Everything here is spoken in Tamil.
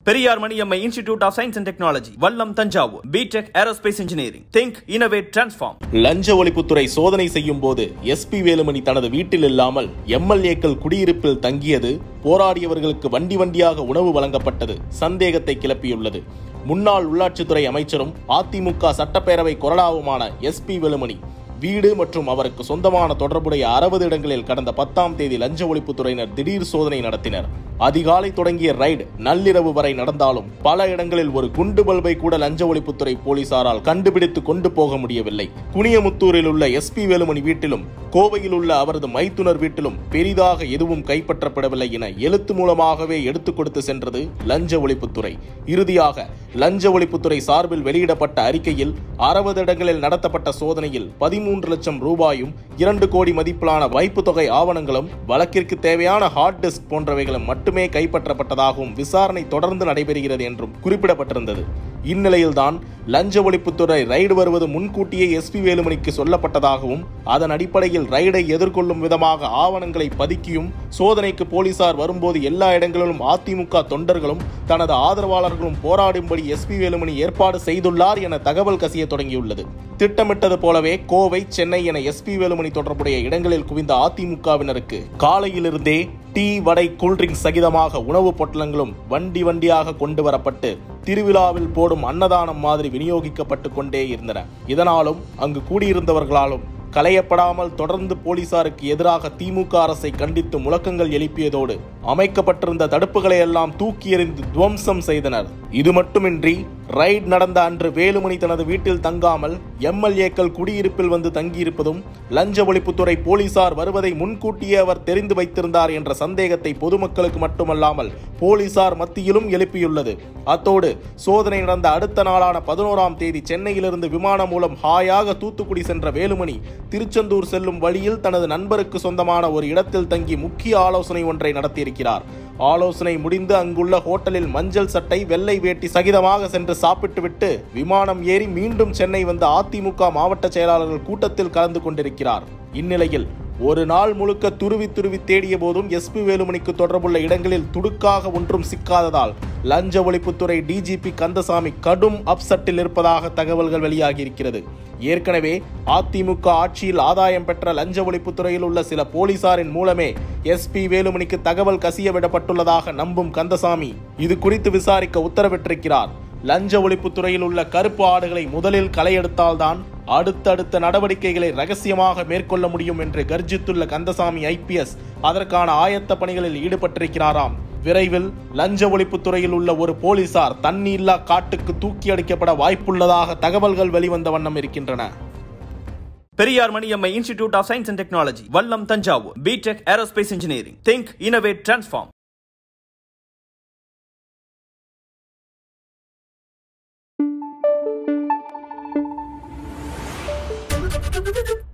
Periyar Maniammai Institute of Science and Technology Vallam Thanjavur BTech aerospace engineering think innovate transform லஞ்ச ஒழிப்புத்துறை சோதனை செய்யும் போது எஸ்பி வேலுமணி தனது வீட்டில் இல்லாமல் எம்எல்ஏக்கள் குடியிருப்பில் தங்கியது போராடியவர்களுக்கு வண்டி வண்டியாக உணவு வழங்கப்பட்டது சந்தேகத்தை கிளப்பியுள்ளது முன்னாள் உள்ளாட்சித்துறை அமைச்சரும் அதிமுக சட்டப்பேரவை கொறடாவுமான எஸ்பி வேலுமணி வீடு மற்றும் அவருக்கு சொந்தமான தொடர்புடைய அறுபது இடங்களில் கடந்த பத்தாம் தேதி லஞ்ச ஒழிப்புத்துறையினர் திடீர் சோதனை நடத்தினர் அதிகாலை தொடங்கிய ரைடு நள்ளிரவு வரை நடந்தாலும் பல இடங்களில் ஒரு குண்டு பல்பை கூட லஞ்ச ஒழிப்புத்துறை போலீசாரால் கண்டுபிடித்து கொண்டு போக முடியவில்லை குனியமுத்தூரில் உள்ள எஸ்பி வேலுமணி வீட்டிலும் கோவையில் உள்ள அவரது மைத்துனர் வீட்டிலும் பெரிதாக எதுவும் கைப்பற்றப்படவில்லை என எழுத்து மூலமாகவே எடுத்துக் கொடுத்து சென்றது லஞ்ச ஒழிப்புத்துறை இறுதியாக லஞ்ச ஒழிப்புத்துறை சார்பில் வெளியிடப்பட்ட அறிக்கையில் அறுபது இடங்களில் நடத்தப்பட்ட சோதனையில் பதிமூன்று லட்சம் ரூபாயும் இரண்டு கோடி மதிப்பிலான வைப்பு தொகை ஆவணங்களும் வழக்கிற்கு தேவையான ஹார்ட் டிஸ்க் போன்றவைகளும் மட்டுமே கைப்பற்றப்பட்டதாகவும் விசாரணை தொடர்ந்து நடைபெறுகிறது என்றும் குறிப்பிடப்பட்டிருந்தது இந்நிலையில்தான் லஞ்ச ஒழிப்புத்துறை ரைடு வருவது முன்கூட்டியே எஸ்பி வேலுமணிக்கு சொல்லப்பட்டதாகவும் அதன் அடிப்படையில் ரைடை எதிர்கொள்ளும் விதமாக ஆவணங்களை பதுக்கியும் சோதனைக்கு போலீசார் வரும்போது எல்லா இடங்களிலும் அதிமுக தொண்டர்களும் தனது ஆதரவாளர்களும் போராடும்படி எஸ்பி வேலுமணி ஏற்பாடு செய்துள்ளார் என தகவல் கசிய தொடங்கியுள்ளது திட்டமிட்டது போலவே கோவை சென்னை என எஸ்பி வேலுமணி தொடர்புடைய இடங்களில் குவிந்த அதிமுகவினருக்கு காலையிலிருந்தே டீ வடை கூல்ட்ரிங்க்ஸ் சகிதமாக உணவுப் பொட்டலங்களும் வண்டி வண்டியாக கொண்டு வரப்பட்டு திருவிழாவில் போடும் அன்னதானம் மாதிரி விநியோகிக்கப்பட்டு கொண்டே இருந்தன இதனாலும் அங்கு கூடியிருந்தவர்களாலும் களையப்படாமல் தொடர்ந்து போலீசாருக்கு எதிராக திமுக அரசை கண்டித்து முழக்கங்கள் எழுப்பியதோடு அமைக்கப்பட்டிருந்த தடுப்புகளை எல்லாம் தூக்கி எறிந்து துவம்சம் செய்தனர் இது மட்டுமின்றி ரைட் நடந்த அன்று வேலுமணி தனது வீட்டில் தங்காமல் எம்எல்ஏக்கள் குடியிருப்பில் வந்து தங்கியிருப்பதும் லஞ்ச ஒழிப்புத்துறை போலீசார் வருவதை முன்கூட்டியே அவர் தெரிந்து வைத்திருந்தார் என்ற சந்தேகத்தை பொதுமக்களுக்கு மட்டுமல்லாமல் போலீசார் மத்தியிலும் எழுப்பியுள்ளது அத்தோடு சோதனை நடந்த அடுத்த நாளான பதினோராம் தேதி சென்னையிலிருந்து விமானம் மூலம் ஹாயாக தூத்துக்குடி சென்ற வேலுமணி திருச்செந்தூர் செல்லும் வழியில் தனது நண்பருக்கு சொந்தமான ஒரு இடத்தில் தங்கி முக்கிய ஆலோசனை ஒன்றை நடத்தியிருக்கிறார் ஆலோசனை முடிந்து அங்குள்ள ஹோட்டலில் மஞ்சள் சட்டை வெள்ளை வேட்டி சகிதமாக சென்று சாப்பிட்டுவிட்டு விமானம் ஏறி மீண்டும் சென்னை வந்த அதிமுக மாவட்ட செயலாளர்கள் கூட்டத்தில் கலந்து கொண்டிருக்கிறார் இந்நிலையில் ஒரு நாள் முழுக்க துருவி துருவி தேடிய போதும் எஸ்பி வேலுமணிக்கு தொடர்புள்ள இடங்களில் துடுக்காக ஒன்றும் சிக்காததால் லஞ்ச ஒழிப்புத்துறை டிஜிபி கந்தசாமி கடும் அப்செட்டில் இருப்பதாக தகவல்கள் வெளியாகியிருக்கிறது ஏற்கனவே அதிமுக ஆட்சியில் ஆதாயம் பெற்ற லஞ்ச ஒழிப்புத்துறையில் உள்ள சில போலீசாரின் மூலமே எஸ்பி வேலுமணிக்கு தகவல் கசிய விடப்பட்டுள்ளதாக நம்பும் கந்தசாமி இது குறித்து விசாரிக்க உத்தரவிட்டிருக்கிறார் லஞ்ச ஒழிப்புத்துறையில் உள்ள கருப்பு ஆடுகளை முதலில் களையெடுத்தால்தான் அடுத்தடுத்த நடவடிக்கைகளை ரகசியமாக மேற்கொள்ள முடியும் என்று கர்ஜித்துள்ள கந்தசாமி ஐபிஎஸ் அதற்கான ஆயத்த பணிகளில் ஈடுபட்டிருக்கிறாராம் விரைவில் லஞ்ச ஒழிப்புத்துறையில் உள்ள ஒரு போலீசார் தண்ணி இல்லா காட்டுக்கு தூக்கி அடிக்கப்பட வாய்ப்புள்ளதாக தகவல்கள் வெளிவந்த வண்ணம் இருக்கின்றன Periyar Maniammai Institute of Science and Technology Vallam Thanjavur BTech aerospace engineering think innovate transform Thank you.